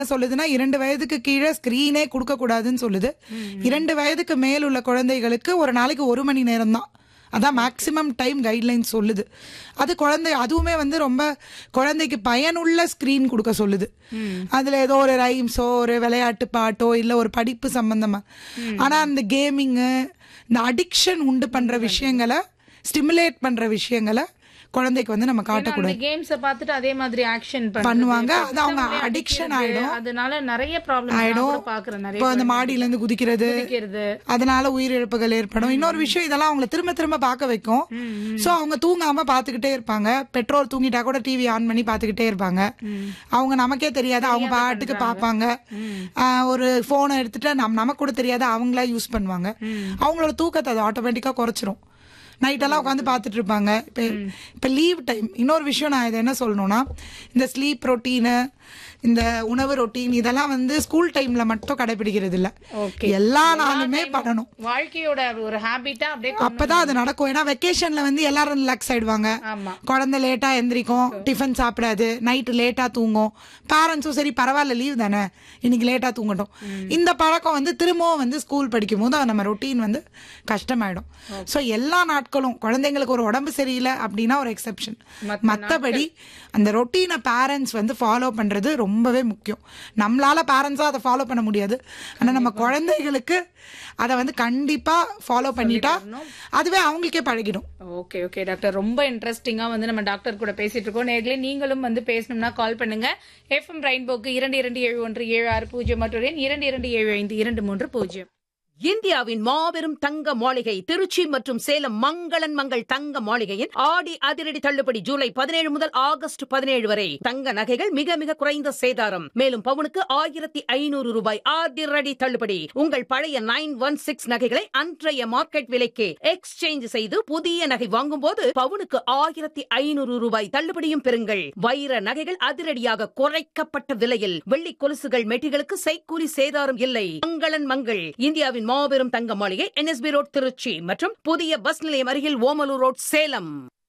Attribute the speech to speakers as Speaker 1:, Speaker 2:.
Speaker 1: சொல்லுதுன்னா இரண்டு வயதுக்கு கீழே ஸ்கிரீனே கொடுக்க கூடாதுன்னு சொல்லுது இரண்டு வயதுக்கு மேல் உள்ள குழந்தைகளுக்கு ஒரு நாளைக்கு ஒரு மணி நேரம் தான் அதான் மேக்ஸிமம் டைம் கைட்லைன் சொல்லுது அது குழந்தை அதுவுமே வந்து ரொம்ப குழந்தைக்கு பயனுள்ள ஸ்கிரீன் கொடுக்க சொல்லுது அதுல ஏதோ ஒரு ரைம்ஸோ ஒரு விளையாட்டு பாட்டோ இல்ல ஒரு படிப்பு சம்பந்தமா ஆனா அந்த கேமிங்கு இந்த அடிக்ஷன் உண்டு பண்ற விஷயங்களை ஸ்டிமுலேட் பண்ற விஷயங்களை குழந்தைக்கு வந்து நம்ம காட்டக்கூடாது
Speaker 2: அந்த கேம்ஸ பார்த்துட்டு அதே மாதிரி ஆக்ஷன்
Speaker 1: பண்ணுவாங்க. அது அவங்க addiction ஆயிடும்.
Speaker 2: அதனால நிறைய ப்ராப்ளம்
Speaker 1: ஆயிடும்
Speaker 2: பாக்குறேன் நிறைய
Speaker 1: இப்போ அந்த மாடியில இருந்து குதிக்கிறது
Speaker 2: குதிக்கிறது
Speaker 1: அதனால உயிரிழப்புகள் ஏற்படும் இன்னொரு விஷயம் இதெல்லாம் அவங்கள திரும்ப திரும்ப பார்க்க வைக்கும் சோ அவங்க தூங்காம பாத்துக்கிட்டே இருப்பாங்க பெட்ரோல் தூங்கிட்டா கூட டிவி ஆன் பண்ணி பாத்துக்கிட்டே இருப்பாங்க அவங்க நமக்கே தெரியாது அவங்க பாட்டுக்கு பார்ப்பாங்க ஆஹ் ஒரு போனை எடுத்துட்டு நம் நமக்கு கூட தெரியாது அவங்களா யூஸ் பண்ணுவாங்க அவங்களோட தூக்கத்தை அது ஆட்டோமேட்டிக்கா குறைச்சிரும் நைட் எல்லாம் உட்காந்து பார்த்துட்டு இருப்பாங்க இப்போ இப்போ லீவ் டைம் இன்னொரு விஷயம் நான் இதை என்ன சொல்லணும்னா இந்த ஸ்லீப் ரொட்டீனு இந்த உணவு ரொட்டீன் இதெல்லாம் வந்து ஸ்கூல் டைம்ல மட்டும் கடைபிடிக்கிறது இல்ல
Speaker 2: Okay.
Speaker 1: எல்லா நாளுமே பண்ணணும்
Speaker 2: வாழ்க்கையோட ஒரு ஹாபிட்டா அப்படியே
Speaker 1: அப்பதான் அது நடக்கும் ஏன்னா வெக்கேஷன்ல வந்து எல்லாரும் ரிலாக்ஸ் ஆயிடுவாங்க
Speaker 2: ஆமா
Speaker 1: குழந்தை லேட்டா எந்திரிக்கும் டிஃபன் சாப்பிடாது நைட்டு லேட்டா தூங்கும் பேரண்ட்ஸும் சரி பரவாயில்ல லீவ் தானே இன்னைக்கு லேட்டா தூங்கட்டும் இந்த பழக்கம் வந்து திரும்பவும் வந்து ஸ்கூல் படிக்கும் போது நம்ம ரொட்டீன் வந்து கஷ்டமாயிடும் சோ எல்லா நாட்களும் குழந்தைங்களுக்கு ஒரு உடம்பு சரியில்லை அப்படின்னா ஒரு எக்ஸெப்ஷன்
Speaker 2: மத்த
Speaker 1: மத்தபடி அந்த ரொட்டீனை பேரண்ட்ஸ் வந்து ஃபாலோ பண்றது ரொம்பவே முக்கியம் நம்மளால பேரண்ட்ஸா அதை ஃபாலோ பண்ண முடியாது ஆனா நம்ம குழந்தைகளுக்கு அதை வந்து கண்டிப்பா ஃபாலோ பண்ணிட்டா அதுவே அவங்களுக்கே பழகிடும்
Speaker 2: ஓகே ஓகே டாக்டர் ரொம்ப இன்ட்ரெஸ்டிங்கா வந்து நம்ம டாக்டர் கூட பேசிட்டு இருக்கோம் நேர்களே நீங்களும் வந்து பேசணும்னா கால் பண்ணுங்க எஃப்எம் ரெயின்போக்கு இரண்டு இரண்டு ஏழு ஒன்று ஏழு ஆறு பூஜ்ஜியம் மற்றும் எண் இரண்டு இரண்டு ஏழு ஐந்து இரண்டு மூன்று பூஜ்ஜியம்
Speaker 3: இந்தியாவின் மாபெரும் தங்க மாளிகை திருச்சி மற்றும் சேலம் மங்களன் மங்கள் தங்க மாளிகையின் ஆடி அதிரடி தள்ளுபடி ஜூலை பதினேழு முதல் ஆகஸ்ட் பதினேழு வரை தங்க நகைகள் மிக மிக குறைந்த சேதாரம் மேலும் பவுனுக்கு ஆயிரத்தி ஐநூறு ரூபாய் அதிரடி தள்ளுபடி உங்கள் பழைய நைன் ஒன் சிக்ஸ் நகைகளை அன்றைய மார்க்கெட் விலைக்கு எக்ஸ்சேஞ்ச் செய்து புதிய நகை வாங்கும் போது பவுனுக்கு ஆயிரத்தி ஐநூறு ரூபாய் தள்ளுபடியும் பெறுங்கள் வைர நகைகள் அதிரடியாக குறைக்கப்பட்ட விலையில் வெள்ளி கொலுசுகள் மெட்டிகளுக்கு செய்கூலி சேதாரம் இல்லை மங்களன் மங்கள் இந்தியாவின் மாபெரும் தங்க மாளிகை என்எஸ்பி ரோட் திருச்சி மற்றும் புதிய பஸ் நிலையம் அருகில் ஓமலூர் ரோட் சேலம்